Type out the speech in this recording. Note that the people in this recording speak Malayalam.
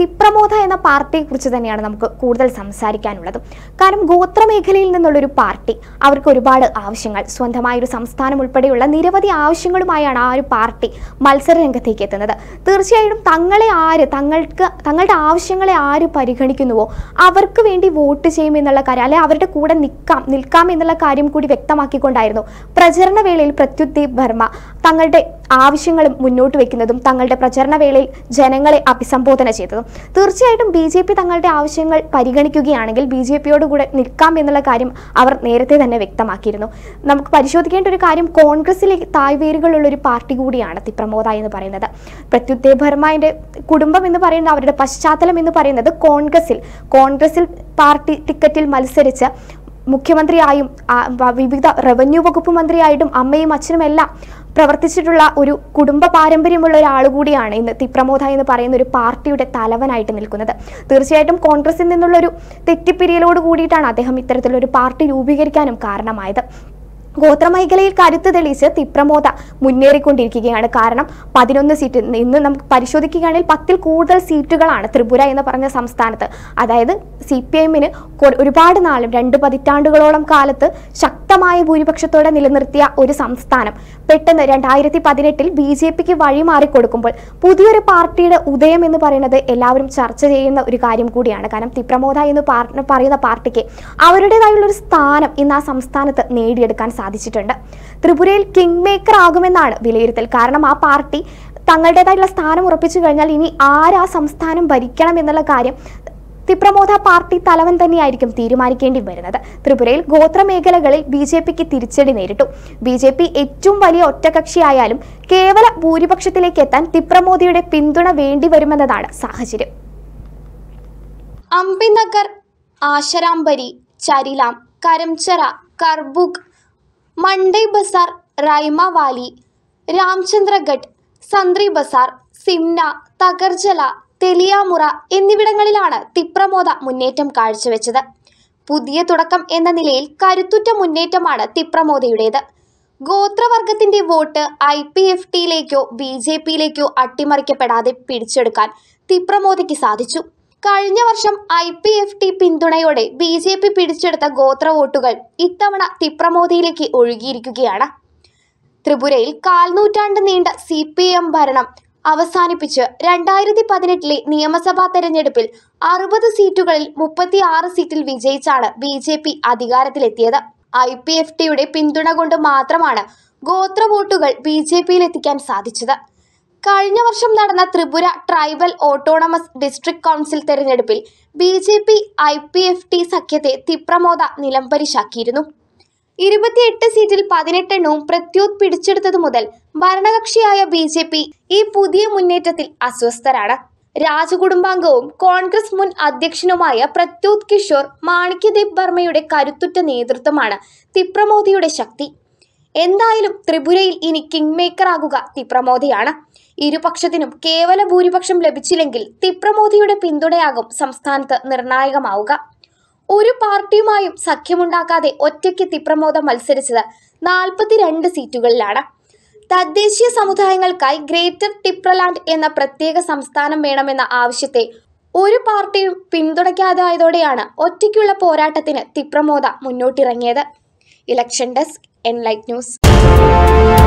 തിപ്രമോദ എന്ന പാർട്ടിയെക്കുറിച്ച് തന്നെയാണ് നമുക്ക് കൂടുതൽ സംസാരിക്കാനുള്ളത് കാരണം ഗോത്രമേഖലയിൽ നിന്നുള്ളൊരു പാർട്ടി അവർക്ക് ഒരുപാട് ആവശ്യങ്ങൾ സ്വന്തമായ ഒരു സംസ്ഥാനം ഉൾപ്പെടെയുള്ള നിരവധി ആവശ്യങ്ങളുമായാണ് ആ ഒരു പാർട്ടി മത്സര രംഗത്തേക്ക് എത്തുന്നത് തീർച്ചയായിട്ടും തങ്ങളെ ആര് തങ്ങൾക്ക് തങ്ങളുടെ ആവശ്യങ്ങളെ ആര് പരിഗണിക്കുന്നുവോ അവർക്ക് വേണ്ടി വോട്ട് ചെയ്യും എന്നുള്ള കാര്യം അല്ലെ അവരുടെ കൂടെ നിൽക്കാം നിൽക്കാം എന്നുള്ള കാര്യം കൂടി വ്യക്തമാക്കിക്കൊണ്ടായിരുന്നു പ്രചരണ വേളയിൽ പ്രത്യുദ്ദീപ് വർമ്മ തങ്ങളുടെ ആവശ്യങ്ങളും മുന്നോട്ട് വെക്കുന്നതും തങ്ങളുടെ പ്രചരണ വേളയിൽ ജനങ്ങളെ അഭിസംബോധന ചെയ്തതും തീർച്ചയായിട്ടും ബി ജെ പി തങ്ങളുടെ ആവശ്യങ്ങൾ പരിഗണിക്കുകയാണെങ്കിൽ ബി ജെ പിയോട് കൂടെ നിൽക്കാം എന്നുള്ള കാര്യം അവർ നേരത്തെ തന്നെ വ്യക്തമാക്കിയിരുന്നു നമുക്ക് പരിശോധിക്കേണ്ട ഒരു കാര്യം കോൺഗ്രസിലെ തായ്വേരുകളുള്ള ഒരു പാർട്ടി കൂടിയാണ് തിപ്രമോദ എന്ന് പറയുന്നത് പ്രത്യുദ്ദേ ഭർമ്മയുടെ കുടുംബം എന്ന് പറയുന്ന അവരുടെ പശ്ചാത്തലം എന്ന് പറയുന്നത് കോൺഗ്രസിൽ കോൺഗ്രസിൽ പാർട്ടി ടിക്കറ്റിൽ മത്സരിച്ച് മുഖ്യമന്ത്രിയായും ആ, വ- വിവിധ റവന്യൂ വകുപ്പ് മന്ത്രിയായിട്ടും അമ്മയും അച്ഛനും എല്ലാം പ്രവർത്തിച്ചിട്ടുള്ള ഒരു കുടുംബ പാരമ്പര്യമുള്ള ഒരാൾ കൂടിയാണ് ഇന്ന് തിപ്രമോദ എന്ന് പറയുന്ന ഒരു പാർട്ടിയുടെ തലവനായിട്ട് നിൽക്കുന്നത് തീർച്ചയായിട്ടും കോൺഗ്രസിൽ നിന്നുള്ള ഒരു തെറ്റിപ്പിരിയലോട് കൂടിയിട്ടാണ് അദ്ദേഹം ഇത്തരത്തിലൊരു പാർട്ടി രൂപീകരിക്കാനും കാരണമായത് ഗോത്രമേഖലയിൽ കരുത്ത് തെളിയിച്ച് തിപ്രമോദ മുന്നേറിക്കൊണ്ടിരിക്കുകയാണ് കാരണം പതിനൊന്ന് സീറ്റ് ഇന്ന് നമുക്ക് പരിശോധിക്കുകയാണെങ്കിൽ പത്തിൽ കൂടുതൽ സീറ്റുകളാണ് ത്രിപുര എന്ന് പറഞ്ഞ സംസ്ഥാനത്ത് അതായത് സി പി എമ്മിന് ഒരുപാട് നാളും രണ്ട് പതിറ്റാണ്ടുകളോളം കാലത്ത് ശക്തമായ ഭൂരിപക്ഷത്തോടെ നിലനിർത്തിയ ഒരു സംസ്ഥാനം പെട്ടെന്ന് രണ്ടായിരത്തി പതിനെട്ടിൽ ബി ജെ പിക്ക് വഴിമാറിക്കൊടുക്കുമ്പോൾ പുതിയൊരു പാർട്ടിയുടെ ഉദയം എന്ന് പറയുന്നത് എല്ലാവരും ചർച്ച ചെയ്യുന്ന ഒരു കാര്യം കൂടിയാണ് കാരണം തിപ്രമോദ എന്ന് പാർ- പറയുന്ന പാർട്ടിക്ക് അവരുടേതായുള്ള ഒരു സ്ഥാനം ഇന്ന് ആ സംസ്ഥാനത്ത് നേടിയെടുക്കാൻ സാധിച്ചിട്ടുണ്ട് ത്രിപുരയിൽ കിങ് മേക്കർ ആകുമെന്നാണ് വിലയിരുത്തൽ കാരണം ആ പാർട്ടി തങ്ങളുടേതായിട്ടുള്ള സ്ഥാനം ഉറപ്പിച്ചു കഴിഞ്ഞാൽ ഇനി ആരാ സംസ്ഥാനം ഭരിക്കണം എന്നുള്ള കാര്യം തിപ്രമോദ പാർട്ടി തലവൻ തന്നെയായിരിക്കും തീരുമാനിക്കേണ്ടി വരുന്നത് ത്രിപുരയിൽ ഗോത്രമേഖലകളിൽ ബി ജെ പിക്ക് തിരിച്ചടി നേരിട്ടു ബി ജെ പി ഏറ്റവും വലിയ ഒറ്റകക്ഷിയായാലും കേവല ഭൂരിപക്ഷത്തിലേക്ക് എത്താൻ തിപ്രമോദിയുടെ പിന്തുണ വേണ്ടിവരുമെന്നതാണ് സാഹചര്യം അംബിനഗർ ആശരാംബരി ചരിലാം കരംചറ കർബുഗ് മണ്ടൈ ബസാർ റൈമ വാലി രാംചന്ദ്രഗഡ് സന്ത്രി ബസാർ സിംന തകർജല തെലിയാമുറ എന്നിവിടങ്ങളിലാണ് തിപ്രമോദ മുന്നേറ്റം കാഴ്ചവെച്ചത് പുതിയ തുടക്കം എന്ന നിലയിൽ കരുത്തുറ്റ മുന്നേറ്റമാണ് തിപ്രമോദയുടേത് ഗോത്രവർഗത്തിന്റെ വോട്ട് ഐ പി എഫ് ടിയിലേക്കോ ബി ജെ പിയിലേക്കോ അട്ടിമറിക്കപ്പെടാതെ പിടിച്ചെടുക്കാൻ തിപ്രമോദയ്ക്ക് സാധിച്ചു കഴിഞ്ഞ വർഷം ഐ പി എഫ് ടി പിന്തുണയോടെ ബി ജെ പി പിടിച്ചെടുത്ത ഗോത്ര വോട്ടുകൾ ഇത്തവണ തിപ്രമോദയിലേക്ക് ഒഴുകിയിരിക്കുകയാണ് ത്രിപുരയിൽ കാൽനൂറ്റാണ്ട് നീണ്ട സി പി എം ഭരണം അവസാനിപ്പിച്ച് രണ്ടായിരത്തി പതിനെട്ടിലെ നിയമസഭാ തെരഞ്ഞെടുപ്പിൽ അറുപത് സീറ്റുകളിൽ മുപ്പത്തി ആറ് സീറ്റിൽ വിജയിച്ചാണ് ബി ജെ പി അധികാരത്തിലെത്തിയത് ഐ പി എഫ് ടിയുടെ പിന്തുണ കൊണ്ട് മാത്രമാണ് ഗോത്ര വോട്ടുകൾ ബി ജെ പിയിൽ എത്തിക്കാൻ സാധിച്ചത് കഴിഞ്ഞ വർഷം നടന്ന Tripura tribal autonomous district council തെരഞ്ഞെടുപ്പിൽ B J P I P F T സഖ്യത്തെ തിപ്രമോദ നിലംപരിശാക്കിയിരുന്നു ഇരുപത്തിയെട്ട് സീറ്റിൽ പതിനെട്ടെണ്ണവും പ്രത്യോത് പിടിച്ചെടുത്തതു മുതൽ ഭരണകക്ഷിയായ ബി ജെ പി ഈ പുതിയ മുന്നേറ്റത്തിൽ അസ്വസ്ഥരാണ് രാജകുടുംബാംഗവും കോൺഗ്രസ് മുൻ അധ്യക്ഷനുമായ പ്രത്യോത് കിഷോർ മാണിക്യദേവ് ബർമ്മയുടെ കരുത്തുറ്റ നേതൃത്വമാണ് തിപ്രമോദിയുടെ ശക്തി എന്തായാലും ത്രിപുരയിൽ ഇനി കിങ് മേക്കർ ആകുക തിപ്രമോദിയാണ് ഇരുപക്ഷത്തിനും കേവല ഭൂരിപക്ഷം ലഭിച്ചില്ലെങ്കിൽ തിപ്രമോദിയുടെ പിന്തുണയാകും സംസ്ഥാനത്ത് നിർണായകമാവുക ഒരു പാർട്ടിയുമായും സഖ്യമുണ്ടാക്കാതെ ഒറ്റയ്ക്ക് തിപ്രമോദ മത്സരിച്ചത് നാൽപ്പത്തിരണ്ട് സീറ്റുകളിലാണ് തദ്ദേശീയ സമുദായങ്ങൾക്കായി ഗ്രേറ്റർ ടിപ്രലാൻഡ് എന്ന പ്രത്യേക സംസ്ഥാനം വേണമെന്ന ആവശ്യത്തെ ഒരു പാർട്ടിയും പിന്തുണയ്ക്കാതായതോടെയാണ് ഒറ്റയ്ക്കുള്ള പോരാട്ടത്തിന് തിപ്രമോദ മുന്നോട്ടിറങ്ങിയത് ഇലക്ഷൻ ഡെസ്ക് എൻലൈറ്റ് ന്യൂസ്